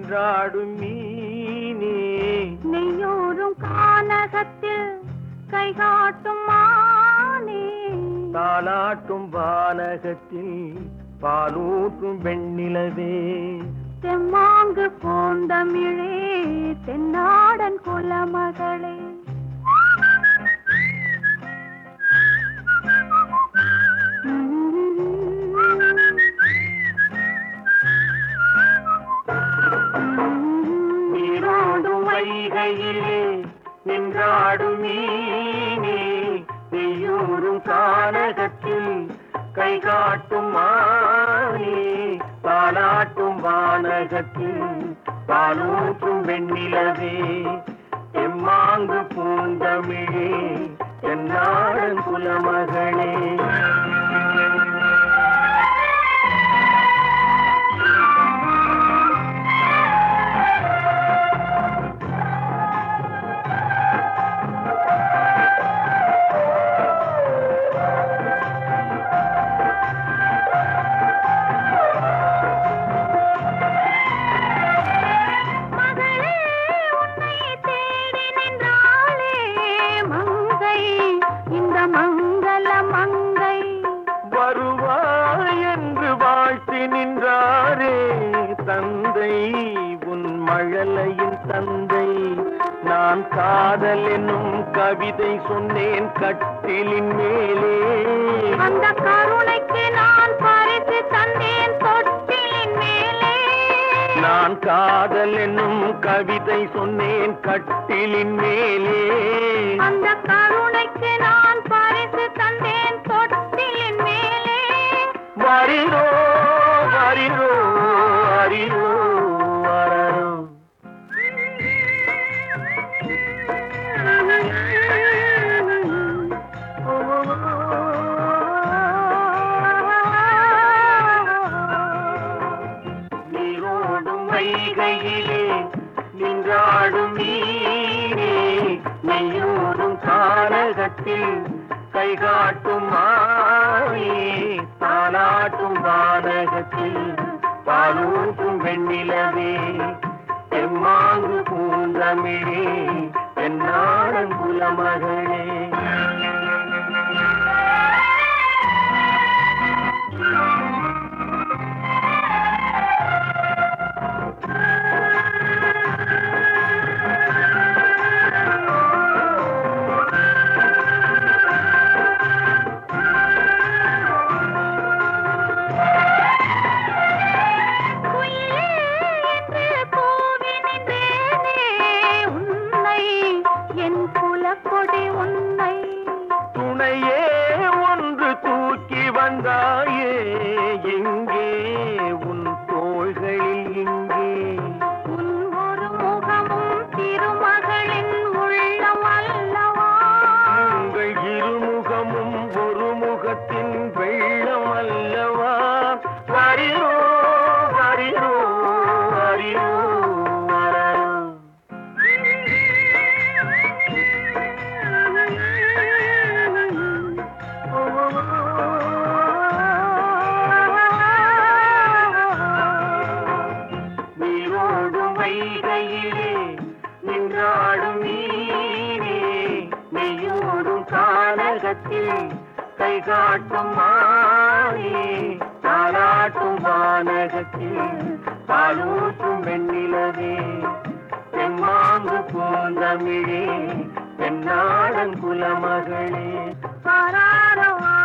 நின்றாடும் மீனே நெய்யூரும் கானகத்தில் கை காட்டும் மானே தாலாட்டும் வானகத்தில் பாலூட்டும் வெண்ணிலவே தெம்மாங்கு பூந்தமிழே தென்னாடன் குலமகளே நீரோடும் வைகையிலே நின்றாடும் மீனே நெய்யூரும் கானகத்தில் கை காட்டும் மானே பாலாட்டும் வானகத்தில் பாலூட்டும் வெண்ணிலவே எம்மாங்கு பூந்தமிழே என்னாடன் குலமகளே மகளே உன்னை தேடி நின்றாளே மங்கை இந்த மங்கள மங்கை வருவாய் என்று வாழ்த்தி நின்றாரே தந்தை உன் மழலையின் தந்தை நான் காதல் என்னும் கவிதை சொன்னேன் கட்டிலின் மேலே அந்த கருணைக்கு நான் பரிசு தந்தேன் தொட்டிலின் மேலே நான் காதல் என்னும் கவிதை சொன்னேன் கட்டிலின் மேலே அந்த கருணைக்கு நான் பரிசு தந்தேன் தொட்டிலின் மேலே வரிரோ வரிரோ அரிரோ வரரோ நீரோடும் வைகையிலே நின்றாடும் நீரே நெய்யோடும் கானகத்தில் கை காட்டும் மாயே தாலாட்டும் வானகத்தில் பாலூட்டும் வெண்ணிலவே எம்மாங்கு பூந்தமிழே என்னாடன் குலமகளே குயிலே என்று கூவி நின்றேனே உன்னை என் குலக்கொடி உன்னை துணையே ஒன்று தூக்கி வந்தாயே எங்கே உன் தோள்களில் இங்கே உன் ஒரு முகமும் திருமகளின் உள்ளம் அல்லவா உங்கள் இருமுகமும் ஒரு முகத்தின் வெள்ளம் அல்லவா வரிரோ வரிரோ வரிரோ வரரோ நீரோடும் வைகையிலே நின்றாடும் நீரே நெய்யோடும் கானகத்தில் கை காட்டும் மாயே தாளாட்டும் வானகத்தில் பாலூட்டும் வெண்ணிலவே தெம்மாங்கு பூந்தமிழே தென்னாடன் குலமகளே ஆராரோ